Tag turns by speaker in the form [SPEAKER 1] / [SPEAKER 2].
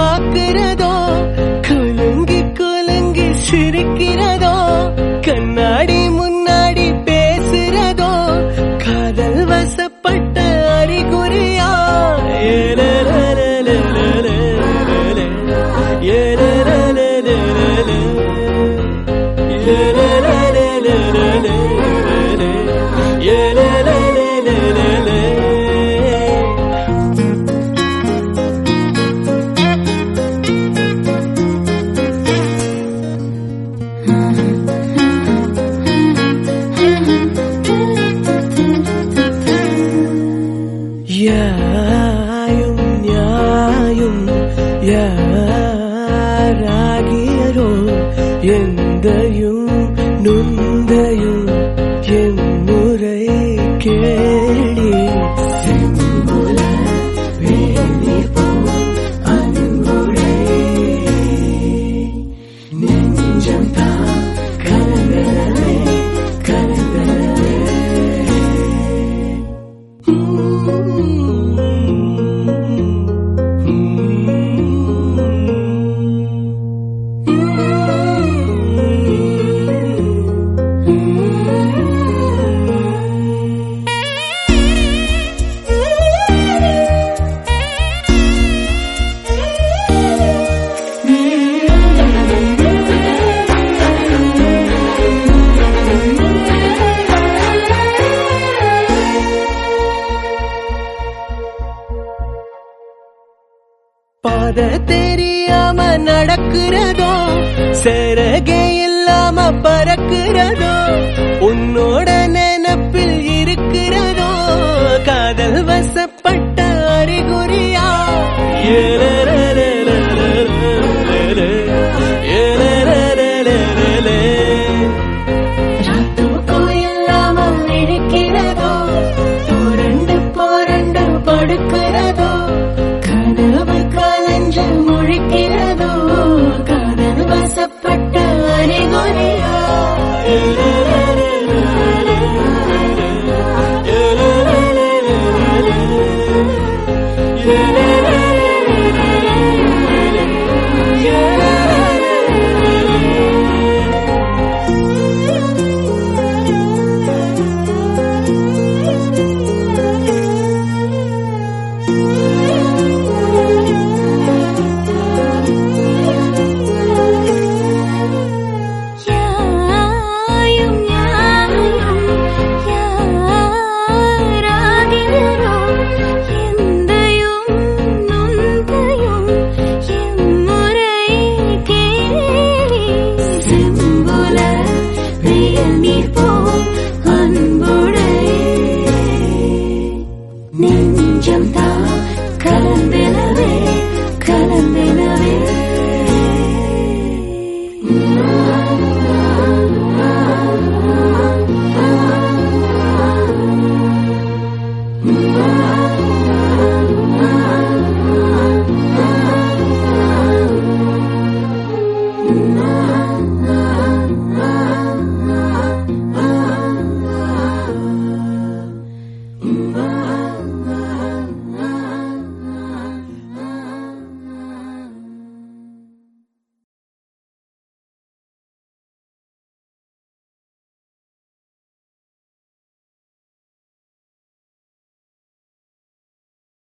[SPEAKER 1] பார்க்கிறதோ குலுங்கி குலுங்கி சிரிக்கிறதோ கண்ணாடி முன்னாடி பேசுறதோ காதல் வசப்பட்ட அறிகுறியா ஏலலலலலலலல. ஏலலலலலலல. ஏலலலலலலல. ஏலலலலலல. யாயும் நியாயும் யாராகியரோ எந்தையும் நுந்தையும் என் முறை கேளி செம்புல வேலி போல் அன்புடை நெஞ்சம் தான் கலங்கலவே கலங்கலவே பாத தெரியாம நடக்கிறதோ சிறகே இல்லாம பறக்கிறதோ உன்னோட நினப்பில் இருக்கிறதோ காதல் வசப்பட்ட அறிகுறியா ஏலலலலலலல. ஏலலலலலலல.
[SPEAKER 2] தூக்கம் இல்லாம விழிக்கிறதோ புரண்டு புரண்டு படுக்கிறதோ கனவு கலஞ்சு முழிக்கிறதோ காதல் வசப்பட்ட அறிகுறியா யாயும் ஞாயும் யாராகினரோ எந்தையும் நொந்தையும் எம்முறை கேளி செம்புல வேல் நீர் போல் அன்புடை நெஞ்சம் தான் கலந்தெனவே கலந்தென